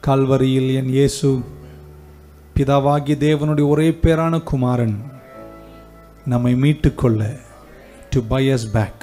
கால்வரியில் என் இயேசு பிதாவாகிய தேவனுடைய ஒரே பேரான குமாரன் நம்மை மீட்டுக்கொள்ள to buy us back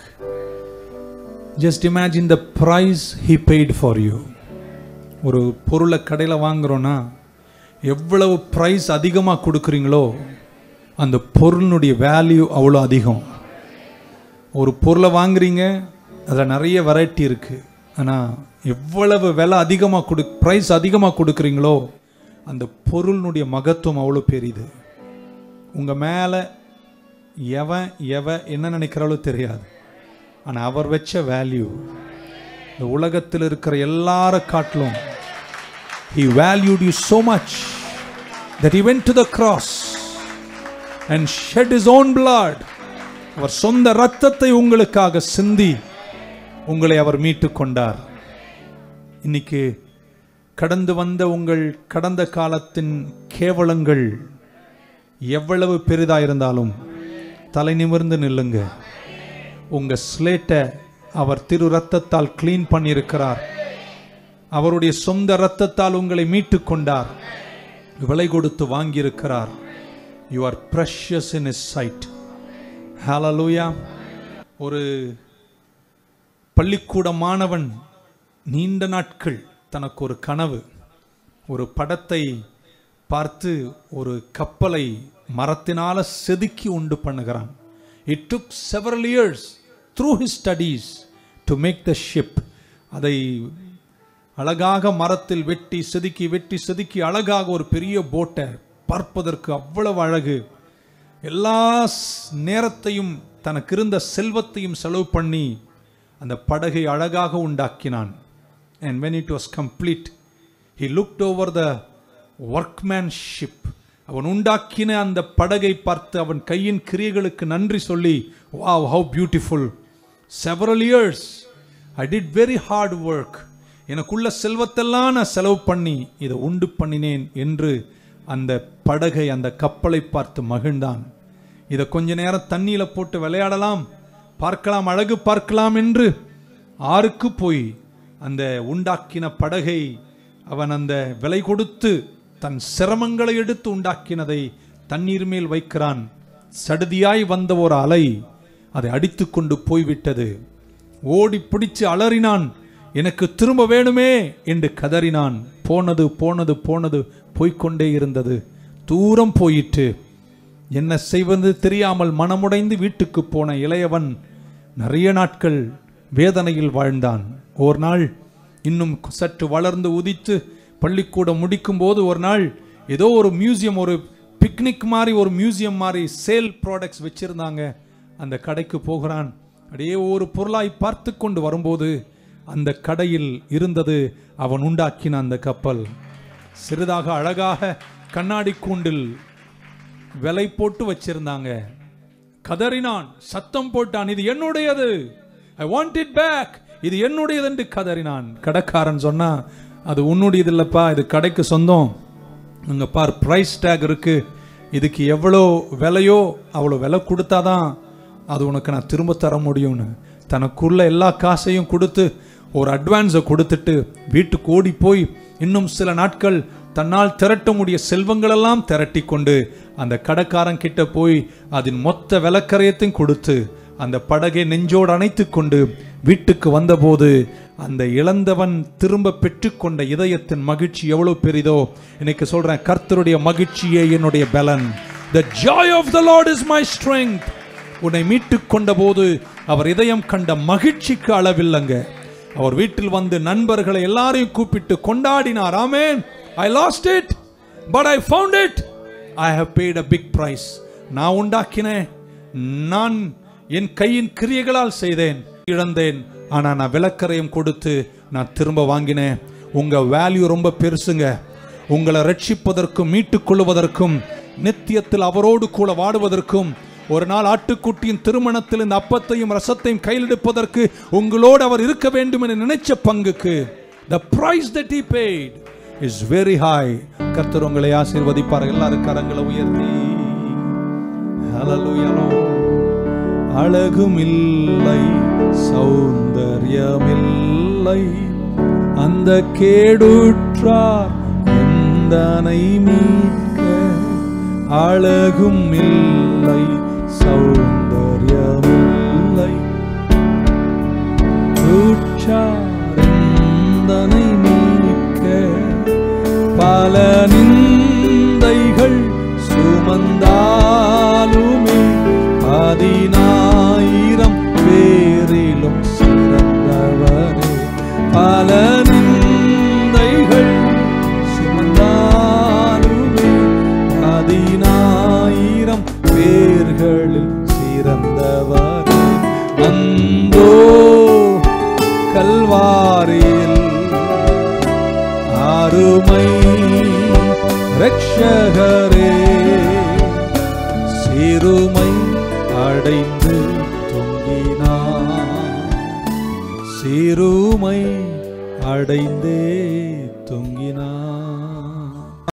just imagine the price he paid for you ஒரு பொருளை கடையில் வாங்குறோன்னா எவ்வளவு ப்ரைஸ் அதிகமாக கொடுக்குறீங்களோ அந்த பொருளினுடைய வேல்யூ அவ்வளோ அதிகம் ஒரு பொருளை வாங்குறீங்க அதில் நிறைய வெரைட்டி இருக்குது ஆனால் எவ்வளவு விலை அதிகமாக கொடு ப்ரைஸ் அதிகமாக கொடுக்குறீங்களோ அந்த பொருளினுடைய மகத்துவம் அவ்வளோ பெரியது உங்கள் மேலே எவன் எவ என்ன நினைக்கிறாளோ தெரியாது ஆனால் அவர் வச்ச வேல்யூ இந்த உலகத்தில் இருக்கிற எல்லார காட்டிலும் he valued you so much that he went to the cross and shed his own blood அவர் சொந்த ரத்தத்தை உங்களுக்காக சிந்தி உங்களை அவர் மீட்டு கொண்டார் இன்னைக்கு கடந்து வந்த உங்கள் கடந்த காலத்தின் கேவலங்கள் எவ்வளவு பெரிதா இருந்தாலும் தலை நிமிர்ந்து நில்லுங்க உங்க ஸ்லேட்டை அவர் திரு ரத்தத்தால் க்ளீன் பண்ணியிருக்கிறார் அவருடைய சொந்த ரத்தத்தால் உங்களை மீட்டு கொண்டார் விலை கொடுத்து வாங்கியிருக்கிறார் you are precious in his sight ஹalleluya ஒரு பள்ளிக்கூட மாணவன் நீண்ட நாட்கள் தனக்கு ஒரு கனவு ஒரு படத்தை பார்த்து ஒரு கப்பலை மரத்தினால செதுக்கி உண்டு பண்ணுகிறான் it took several years through his studies to make the ship அதை அழகாக மரத்தில் வெட்டி செதுக்கி வெட்டி செதுக்கி அழகாக ஒரு பெரிய போட்டை பார்ப்பதற்கு அவ்வளவு அழகு எல்லா ஸ்- நேரத்தையும் தனக்கு இருந்த செல்வத்தையும் செலவு பண்ணி அந்த படகை அழகாக உண்டாக்கினான் and when it was complete he looked over the workmanship அவன் உண்டாக்கின அந்த படகை பார்த்து அவன் கையின் கிரியைகளுக்கு நன்றி சொல்லி wow how beautiful several years i did very hard work எனக்குள்ள செல்வத்தெல்லாம் நான் செலவு பண்ணி இதை உண்டு பண்ணினேன் என்று அந்த படகை அந்த கப்பலை பார்த்து மகிழ்ந்தான் இதை கொஞ்ச நேரம் தண்ணியில போட்டு விளையாடலாம் பார்க்கலாம் அழகு பார்க்கலாம் என்று ஆறுக்கு போய் அந்த உண்டாக்கின படகை அவன் அந்த விலை கொடுத்து தன் சிரமங்களை எடுத்து உண்டாக்கினதை தண்ணீர் மேல் வைக்கிறான் சடுதியாய் வந்த ஒரு அலை அதை அடித்து கொண்டு போய்விட்டது ஓடி பிடிச்சு அலறினான் எனக்கு திரும்ப வேணுமே என்று கதறினான் போனது போனது போனது போய்க்கொண்டே இருந்தது தூரம் போயிற்று என்ன செய்வது தெரியாமல் மனமுடைந்து வீட்டுக்கு போன இளையவன் நிறைய நாட்கள் வேதனையில் வாழ்ந்தான் ஒரு நாள் இன்னும் சற்று வளர்ந்து உதித்து பள்ளிக்கூடம் முடிக்கும் போது ஒரு நாள் ஏதோ ஒரு மியூசியம் ஒரு பிக்னிக் மாதிரி ஒரு மியூசியம் மாதிரி சேல் ப்ராடக்ட்ஸ் வச்சிருந்தாங்க அந்த கடைக்கு போகிறான் அப்படியே ஒரு பொருளாய் பார்த்து கொண்டு வரும்போது அந்த கடையில் இருந்தது அவன் உண்டாக்கின அந்த கப்பல் சிறிதாக அழகாக கண்ணாடி கூண்டில் விலை போட்டு வச்சிருந்தாங்க கதறினான் சத்தம் போட்டான் இது என்னுடையது ஐ வாண்ட் இட் பேக் இது என்னுடையது என்று கதறினான் கடைக்காரன் சொன்னா அது உன்னுடையது இல்லப்பா இது கடைக்கு சொந்தம் அங்க பார் பிரைஸ் டேக் இருக்கு இதுக்கு எவ்வளோ விலையோ அவ்வளோ விலை கொடுத்தாதான் அது உனக்கு நான் திரும்ப தர முடியும்னு தனக்குள்ள எல்லா காசையும் கொடுத்து ஒரு அட்வான்ஸை கொடுத்துட்டு வீட்டுக்கு ஓடி போய் இன்னும் சில நாட்கள் தன்னால் திரட்ட முடிய செல்வங்களெல்லாம் திரட்டி கொண்டு அந்த கடைக்காரன் கிட்ட போய் அதன் மொத்த விலக்கரையத்தையும் கொடுத்து அந்த படகை நெஞ்சோடு அணைத்து கொண்டு வீட்டுக்கு வந்தபோது அந்த இழந்தவன் திரும்ப பெற்றுக்கொண்ட இதயத்தின் மகிழ்ச்சி எவ்வளவு பெரிதோ இன்னைக்கு சொல்றேன் கர்த்தருடைய மகிழ்ச்சியே என்னுடைய பலன் the joy of the lord is my strength உன்னை மீட்டுக் கொண்ட போது அவர் இதயம் கண்ட மகிழ்ச்சிக்கு அளவில்லைங்க அவர் வீட்டில் வந்து நண்பர்களை எல்லாரையும் கூப்பிட்டு கொண்டாடினார் amen I lost it but I found it I have paid a big price நான் உண்டாக்கினேன் நான் என் கையின் கிரியைகளால் செய்தேன் இழந்தேன் ஆனா நான் விளக்கரையும் கொடுத்து நான் திரும்ப வாங்கினேன் உங்க வேல்யூ ரொம்ப பெருசுங்க உங்களை ரட்சிப்பதற்கும் மீட்டுக் கொள்வதற்கும் நித்தியத்தில் அவரோடு கூட வாடுவதற்கும் ஒரு நாள் ஆட்டுக்குட்டியின் திருமணத்தில் இந்த அப்பத்தையும் ரசத்தையும் கையில் எடுப்பதற்கு உங்களோடு அவர் இருக்க வேண்டும் என்று நினைச்ச பங்குக்கு the price that he paid is very high கர்த்தர் உங்களை ஆசீர்வதிப்பார் எல்லாரும் கரங்களை உயர்த்தி Hallelujah, Lord. அழகும் இல்லை சௌந்தர்யமில்லை அந்த கேடுற்றார் எந்தனை மீட்க அழகும் இல்லை சௌந்தர்யமில்லை உற்றாரெந்தனை மீட்க பல நிந்தைகள் சுமந்தாலுமே பதினாயிரம் பேரிலும் சிறந்தவரே பல நிந்தைகள் சுமந்தாலுமே பதினாயிரம் பேர்களில் சிறந்தவரே வந்தோ கல்வாரியில் அருமை ரட்சகரே சிறுமை அடைந்து தொங்கினார் சிறுமை அடைந்தே தொங்கினார்